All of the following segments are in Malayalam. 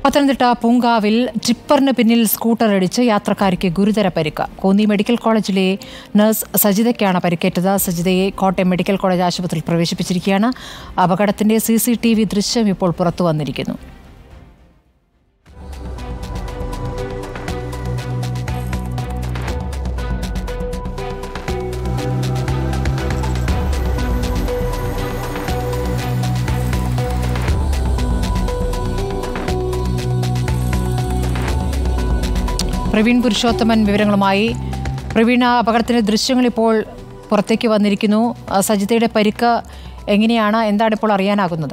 പത്തനംതിട്ട പൂങ്കാവിൽ ടിപ്പറിന് പിന്നിൽ സ്കൂട്ടർ ഇടിച്ച് യാത്രക്കാരിക്ക് ഗുരുതര പരിക്ക് കോന്നി മെഡിക്കൽ കോളേജിലെ നഴ്സ് സജിതയ്ക്കാണ് പരിക്കേറ്റത് സജിതയെ കോട്ടയം മെഡിക്കൽ കോളേജ് ആശുപത്രിയിൽ പ്രവേശിപ്പിച്ചിരിക്കുകയാണ് അപകടത്തിന്റെ സി സി ടി വി ദൃശ്യം ഇപ്പോൾ പുറത്തു വന്നിരിക്കുന്നു പ്രവീൺ പുരുഷോത്തമൻ വിവരങ്ങളുമായി പ്രവീൺ ആ അപകടത്തിന്റെ ദൃശ്യങ്ങൾ ഇപ്പോൾ പുറത്തേക്ക് വന്നിരിക്കുന്നു ആ സജിതയുടെ പരിക്ക് എങ്ങനെയാണ് എന്താണ് ഇപ്പോൾ അറിയാനാകുന്നത്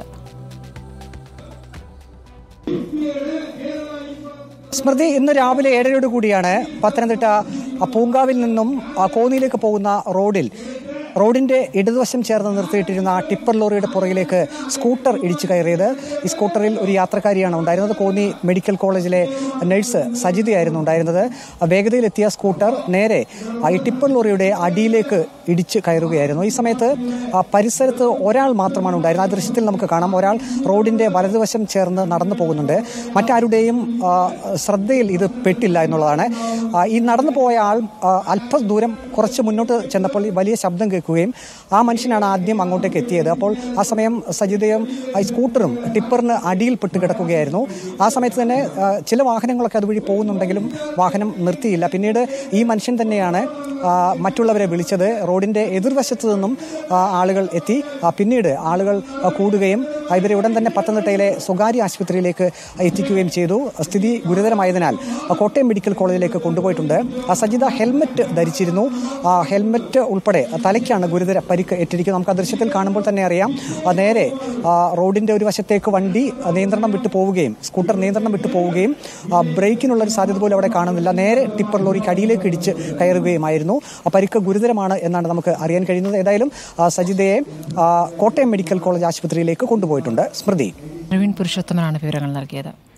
സ്മൃതി ഇന്ന് രാവിലെ ഏഴരയോട് കൂടിയാണ് പത്തനംതിട്ട ആ, പൂങ്കാവിൽ നിന്നും ആ, കോന്നിയിലേക്ക് പോകുന്ന റോഡിൽ റോഡിന്റെ ഇടതുവശം ചേർന്ന് നിർത്തിയിട്ടിരുന്ന ടിപ്പർ ലോറിയുടെ പുറകിലേക്ക് സ്കൂട്ടർ ഇടിച്ചു കയറിയത് ഈ സ്കൂട്ടറിൽ ഒരു യാത്രക്കാരിയാണ് ഉണ്ടായിരുന്നത് കോന്നി മെഡിക്കൽ കോളേജിലെ നഴ്സ് സജിതയായിരുന്നു ഉണ്ടായിരുന്നത് ആ, വേഗതയിലെത്തിയ സ്കൂട്ടർ നേരെ ആ, ഈ ടിപ്പർ ലോറിയുടെ അടിയിലേക്ക് ഇടിച്ച് കയറുകയായിരുന്നു ഈ സമയത്ത് ആ, പരിസരത്ത് ഒരാൾ മാത്രമാണ് ഉണ്ടായിരുന്നത് ആ ദൃശ്യത്തിൽ നമുക്ക് കാണാം ഒരാൾ റോഡിന്റെ വലതുവശം ചേർന്ന് നടന്നു പോകുന്നുണ്ട് മറ്റാരുടെയും ആ, ശ്രദ്ധയിൽ ഇത് പെട്ടില്ല എന്നുള്ളതാണ് ആ, ഈ നടന്നു പോയ ആൾ ആ, അല്പ ദൂരം കുറച്ച് മുന്നോട്ട് ചെന്നപ്പോൾ ഈ വലിയ ശബ്ദം കേൾക്കുകയും ആ മനുഷ്യനാണ് ആദ്യം അങ്ങോട്ടേക്ക് എത്തിയത് അപ്പോൾ ആ സമയം സജിതയും ആ, ഈ സ്കൂട്ടറും ടിപ്പറിന് അടിയിൽ പെട്ട് കിടക്കുകയായിരുന്നു ആ സമയത്ത് തന്നെ ആ, ചില വാഹനങ്ങളൊക്കെ അതുവഴി പോകുന്നുണ്ടെങ്കിലും വാഹനം നിർത്തിയില്ല പിന്നീട് ഈ മനുഷ്യൻ തന്നെയാണ് ആ, മറ്റുള്ളവരെ വിളിച്ചത് റോഡിന്റെ എതിർവശത്ത് നിന്നും ആ, ആളുകൾ എത്തി ആ, പിന്നീട് ആളുകൾ ആ, കൂടുകയും ആ, ഇവരെ ഉടൻ തന്നെ പത്തനംതിട്ടയിലെ സ്വകാര്യ ആശുപത്രിയിലേക്ക് എത്തിക്കുകയും ചെയ്തു സ്ഥിതി ഗുരുതരമായതിനാൽ ആ, കോട്ടയം മെഡിക്കൽ കോളേജിലേക്ക് കൊണ്ടുപോയിട്ടുണ്ട് ആ, സജിത ഹെൽമറ്റ് ധരിച്ചിരുന്നു ആ, ഹെൽമറ്റ് ഉൾപ്പെടെ തലയ്ക്കാണ് ഗുരുതര പരിക്ക് ഏറ്റിരിക്കുന്നത് നമുക്ക് ആ ദൃശ്യത്തിൽ കാണുമ്പോൾ തന്നെ അറിയാം ആ, നേരെ ആ, റോഡിന്റെ ഒരു വശത്തേക്ക് വണ്ടി ആ, നിയന്ത്രണം വിട്ടു പോവുകയും സ്കൂട്ടർ നിയന്ത്രണം വിട്ടു പോവുകയും ആ, ബ്രേക്കിനുള്ള ഒരു സാധ്യത പോലും അവിടെ കാണുന്നില്ല നേരെ ടിപ്പർ ലോറിക്ക് അടിയിലേക്ക് ഇടിച്ച് കയറുകയുമായിരുന്നു ആ പരിക്ക് ഗുരുതരമാണ് എന്നാണ് നമുക്ക് അറിയാൻ കഴിയുന്നത് ഏതായാലും ആ, സജിതയെ ആ, കോട്ടയം മെഡിക്കൽ കോളേജ് ആശുപത്രിയിലേക്ക് കൊണ്ടുപോയിട്ടുണ്ട് സ്മൃതി പ്രവീൺ പുരുഷോത്തമനാണ് വിവരങ്ങൾ നൽകിയത്